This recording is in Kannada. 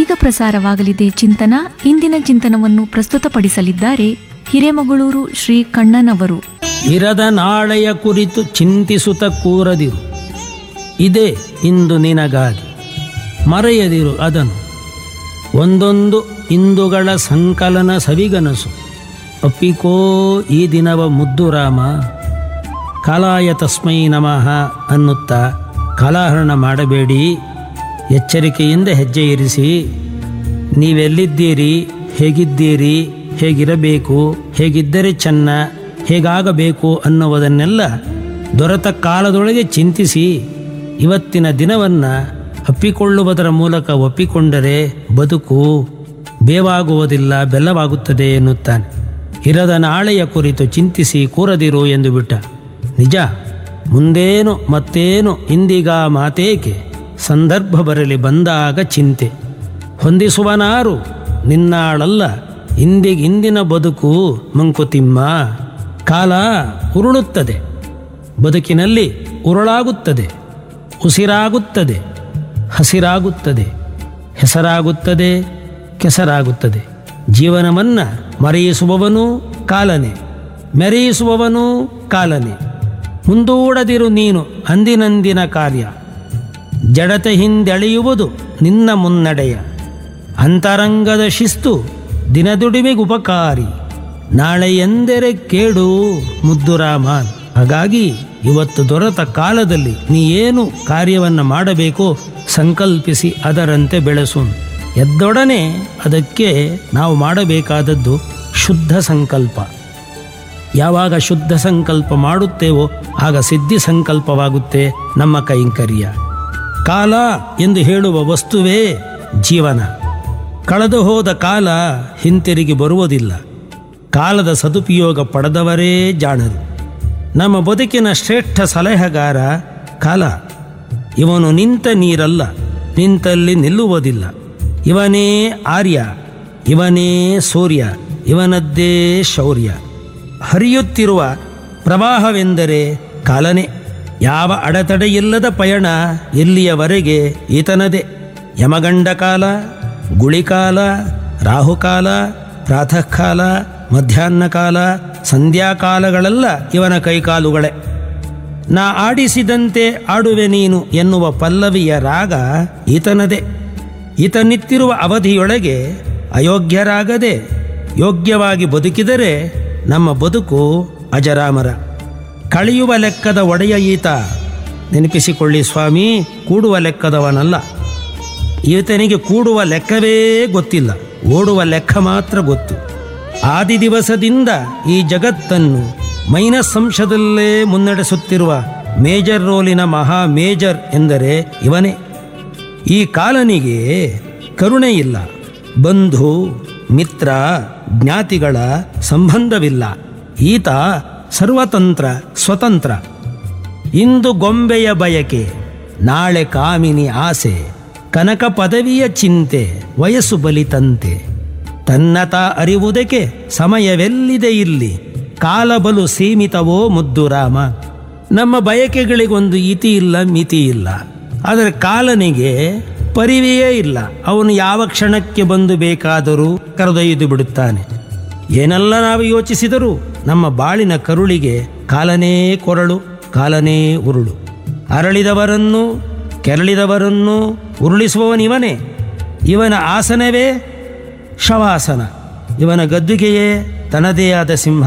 ಇದೀಗ ಪ್ರಸಾರವಾಗಲಿದೆ ಚಿಂತನ ಇಂದಿನ ಚಿಂತನವನ್ನು ಪ್ರಸ್ತುತಪಡಿಸಲಿದ್ದಾರೆ ಹಿರೇಮಗಳೂರು ಶ್ರೀ ಕಣ್ಣನವರು ಇರದ ನಾಳೆಯ ಕುರಿತು ಚಿಂತಿಸುತ್ತ ಕೂರದಿರು ಇದೇ ಇಂದು ನಿನಗಾಗಿ ಮರೆಯದಿರು ಅದನ್ನು ಒಂದೊಂದು ಇಂದುಗಳ ಸಂಕಲನ ಸವಿಗನಸು ಅಪ್ಪಿಕೋ ಈ ದಿನವ ಮುದ್ದು ರಾಮ ಕಾಲಾಯ ತಸ್ಮೈ ನಮಃ ಅನ್ನುತ್ತಾ ಕಾಲಹರಣ ಮಾಡಬೇಡಿ ಎಚ್ಚರಿಕೆಯಿಂದ ಹೆಜ್ಜೆ ಇರಿಸಿ ನೀವೆಲ್ಲಿದ್ದೀರಿ ಹೇಗಿದ್ದೀರಿ ಹೇಗಿರಬೇಕು ಹೇಗಿದ್ದರೆ ಚೆನ್ನ ಹೇಗಾಗಬೇಕು ಅನ್ನುವುದನ್ನೆಲ್ಲ ದೊರೆತ ಕಾಲದೊಳಗೆ ಚಿಂತಿಸಿ ಇವತ್ತಿನ ದಿನವನ್ನು ಅಪ್ಪಿಕೊಳ್ಳುವುದರ ಮೂಲಕ ಒಪ್ಪಿಕೊಂಡರೆ ಬದುಕು ಬೇವಾಗುವುದಿಲ್ಲ ಬೆಲ್ಲವಾಗುತ್ತದೆ ಎನ್ನುತ್ತಾನೆ ಇರದ ನಾಳೆಯ ಕುರಿತು ಚಿಂತಿಸಿ ಕೂರದಿರು ಎಂದು ಬಿಟ್ಟ ನಿಜ ಮುಂದೇನು ಮತ್ತೇನು ಇಂದೀಗ ಮಾತೇಕೆ ಸಂದರ್ಭ ಬರಲಿ ಬಂದಾಗ ಚಿಂತೆ ಹೊಂದಿಸುವನಾರು ನಿನ್ನಾಳಲ್ಲ ಇಂದಿಗಿಂದಿನ ಬದುಕು ಮಂಕುತಿಮ್ಮ ಕಾಲ ಉರುಳುತ್ತದೆ ಬದುಕಿನಲ್ಲಿ ಉರುಳಾಗುತ್ತದೆ ಉಸಿರಾಗುತ್ತದೆ ಹಸಿರಾಗುತ್ತದೆ ಹೆಸರಾಗುತ್ತದೆ ಕೆಸರಾಗುತ್ತದೆ ಜೀವನವನ್ನ ಮರೆಯಿಸುವವನು ಕಾಲನೆ ಮೆರೆಯಿಸುವವನು ಕಾಲನೆ ಮುಂದೂಡದಿರು ನೀನು ಅಂದಿನಂದಿನ ಕಾರ್ಯ ಜಡತೆ ಹಿಂದೆಳೆಯುವುದು ನಿನ್ನ ಮುನ್ನಡೆಯ ಅಂತರಂಗದ ಶಿಸ್ತು ದಿನದುಡಿಮೆಗುಪಕಾರಿ ನಾಳೆ ಎಂದರೆ ಕೇಡು ಮುದ್ದುರಾಮ ಹಾಗಾಗಿ ಇವತ್ತು ದೊರೆತ ಕಾಲದಲ್ಲಿ ನೀ ಏನು ಕಾರ್ಯವನ್ನು ಮಾಡಬೇಕೋ ಸಂಕಲ್ಪಿಸಿ ಅದರಂತೆ ಬೆಳೆಸು ಎದ್ದೊಡನೆ ಅದಕ್ಕೆ ನಾವು ಮಾಡಬೇಕಾದದ್ದು ಶುದ್ಧ ಸಂಕಲ್ಪ ಯಾವಾಗ ಶುದ್ಧ ಸಂಕಲ್ಪ ಮಾಡುತ್ತೇವೋ ಆಗ ಸಿದ್ಧಿ ಸಂಕಲ್ಪವಾಗುತ್ತೆ ನಮ್ಮ ಕೈಂಕರ್ಯ ಕಾಲ ಎಂದು ಹೇಳುವ ವಸ್ತುವೇ ಜೀವನ ಕಳೆದು ಹೋದ ಕಾಲ ಹಿಂತಿರುಗಿ ಬರುವುದಿಲ್ಲ ಕಾಲದ ಸದುಪಯೋಗ ಪಡೆದವರೇ ಜಾಣರು ನಮ್ಮ ಬದುಕಿನ ಶ್ರೇಷ್ಠ ಸಲಹೆಗಾರ ಕಾಲ ಇವನು ನಿಂತ ನೀರಲ್ಲ ನಿಂತಲ್ಲಿ ನಿಲ್ಲುವುದಿಲ್ಲ ಇವನೇ ಆರ್ಯ ಇವನೇ ಸೂರ್ಯ ಇವನದ್ದೇ ಶೌರ್ಯ ಹರಿಯುತ್ತಿರುವ ಪ್ರವಾಹವೆಂದರೆ ಕಾಲನೇ ಯಾವ ಅಡೆತಡೆಯಿಲ್ಲದ ಪಯಣ ಎಲ್ಲಿಯವರೆಗೆ ಈತನದೇ ಯಮಗಂಡ ಕಾಲ ಗುಳಿಕಾಲ ರಾಹುಕಾಲ ಪ್ರಾತಃ ಕಾಲ ಮಧ್ಯಾಹ್ನ ಕಾಲ ಸಂಧ್ಯಾಕಾಲಗಳೆಲ್ಲ ಇವನ ಕೈಕಾಲುಗಳೇ ನಾ ಆಡಿಸಿದಂತೆ ಆಡುವೆ ನೀನು ಎನ್ನುವ ಪಲ್ಲವಿಯ ರಾಗ ಈತನದೇ ಈತನಿತ್ತಿರುವ ಅವಧಿಯೊಳಗೆ ಅಯೋಗ್ಯರಾಗದೆ ಯೋಗ್ಯವಾಗಿ ಬದುಕಿದರೆ ನಮ್ಮ ಬದುಕು ಅಜರಾಮರ ಕಳೆಯುವ ಲೆಕ್ಕದ ಒಡೆಯ ಈತ ನೆನಪಿಸಿಕೊಳ್ಳಿ ಸ್ವಾಮಿ ಕೂಡುವ ಲೆಕ್ಕದವನಲ್ಲ ಈತನಿಗೆ ಕೂಡುವ ಲೆಕ್ಕವೇ ಗೊತ್ತಿಲ್ಲ ಓಡುವ ಲೆಕ್ಕ ಮಾತ್ರ ಗೊತ್ತು ಆದಿ ದಿವಸದಿಂದ ಈ ಜಗತ್ತನ್ನು ಮೈನಸ್ ಅಂಶದಲ್ಲೇ ಮುನ್ನಡೆಸುತ್ತಿರುವ ಮೇಜರ್ ರೋಲಿನ ಮಹಾ ಮೇಜರ್ ಎಂದರೆ ಇವನೇ ಈ ಕಾಲನಿಗೆ ಕರುಣೆ ಇಲ್ಲ ಬಂಧು ಮಿತ್ರ ಜ್ಞಾತಿಗಳ ಸಂಬಂಧವಿಲ್ಲ ಈತ ಸರ್ವತಂತ್ರ ಸ್ವತಂತ್ರ ಇಂದು ಗೊಂಬೆಯ ಬಯಕೆ ನಾಳೆ ಕಾಮಿನಿ ಆಸೆ ಕನಕ ಪದವಿಯ ಚಿಂತೆ ವಯಸ್ಸು ಬಲಿತಂತೆ ತನ್ನತ ಅರಿವುದಕ್ಕೆ ಸಮಯವೆಲ್ಲಿದೆ ಇಲ್ಲಿ ಕಾಲ ಬಲು ಸೀಮಿತವೋ ಮುದ್ದು ರಾಮ ನಮ್ಮ ಬಯಕೆಗಳಿಗೊಂದು ಇತಿ ಇಲ್ಲ ಮಿತಿ ಇಲ್ಲ ಆದರೆ ಕಾಲನಿಗೆ ಪರಿವೆಯೇ ಇಲ್ಲ ಅವನು ಯಾವ ಕ್ಷಣಕ್ಕೆ ಬಂದು ಬೇಕಾದರೂ ಕರೆದೊಯ್ದು ಬಿಡುತ್ತಾನೆ ಏನೆಲ್ಲ ನಾವು ಯೋಚಿಸಿದರೂ ನಮ್ಮ ಬಾಳಿನ ಕರುಳಿಗೆ ಕಾಲನೇ ಕೊರಳು ಕಾಲನೇ ಉರುಳು ಅರಳಿದವರನ್ನು ಕೆರಳಿದವರನ್ನು ಉರುಳಿಸುವವನಿವನೇ ಇವನ ಆಸನವೇ ಶವಾಸನ ಇವನ ಗದ್ದುಗೆಯೇ ತನ್ನದೇ ಆದ ಸಿಂಹ